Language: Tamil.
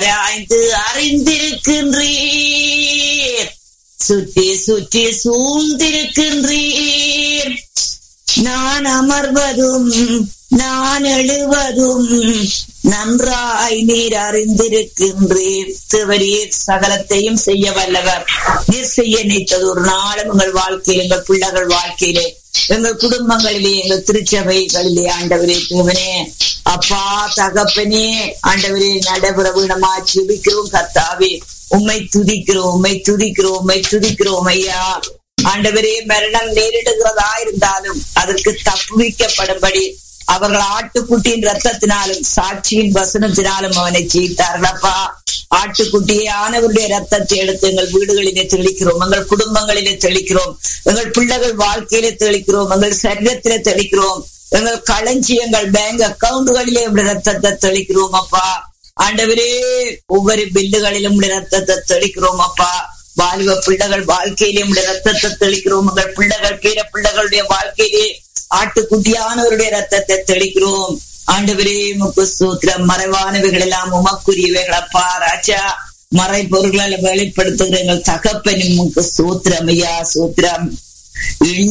ஆராய்ந்து அறிந்திருக்கின்றீர் சுற்றி சுற்றி சூழ்ந்திருக்கின்றீர் நான் அமர்வதும் நான் எழுவதும் நன்றாய் நீர் அறிந்திருக்கின்றீர் தேவரீர் சகலத்தையும் செய்ய வல்லவர் நீர் செய்ய நினைத்தது ஒரு நாளும் எங்கள் வாழ்க்கையில் எங்கள் பிள்ளைகள் வாழ்க்கையிலே எங்கள் குடும்பங்களிலே எங்கள் திருச்சபைகளிலே ஆண்டவரே தேவனே அப்பா தகப்பனே ஆண்டவரே நடைபெற வீணமா ஜெபிக்கிறோம் கர்த்தாவே உம்மை துதிக்கிறோம் உம்மை துதிக்கிறோம் உம்மை துதிக்கிறோம் ஐயா ஆண்டவரே மரணம் நேரிடுகிறதா இருந்தாலும் அதற்கு தப்புவிக்கப்படும்படி அவர்கள் ஆட்டுக்குட்டியின் ரத்தத்தினாலும் சாட்சியின் வசனத்தினாலும் அவனை ஜெயித்தார்களப்பா ஆட்டுக்குட்டியானவருடைய ரத்தத்தை எடுத்து எங்கள் வீடுகளிலே தெளிக்கிறோம் எங்கள் குடும்பங்களிலே தெளிக்கிறோம் எங்கள் பிள்ளைகள் வாழ்க்கையிலே தெளிக்கிறோம் எங்கள் சரீரத்திலே தெளிக்கிறோம் எங்கள் களஞ்சியங்கள் பேங்க் அக்கவுண்டுகளிலே உடைய ரத்தத்தை தெளிக்கிறோம் அப்பா ஆண்டவரே ஒவ்வொரு பில்லுகளிலும் உடைய ரத்தத்தை தெளிக்கிறோம் அப்பா வாலிப பிள்ளைகள் வாழ்க்கையிலே உடைய ரத்தத்தை தெளிக்கிறோம் உங்கள் பிள்ளைகள் பேர பிள்ளைகளுடைய வாழ்க்கையிலே ஆட்டுக்குட்டியானவருடைய ரத்தத்தை தெளிக்கிறோம் ஆண்டவரே முக்கு சூத்திரம் மறைவானவைகள் எல்லாம் உமக்குரியவைகளப்பா ராஜா மறை பொருள்களை வெளிப்படுத்துகிற எங்கள் தகப்பனின் முக்கு சூத்திரம் ஐயா சூத்திரம்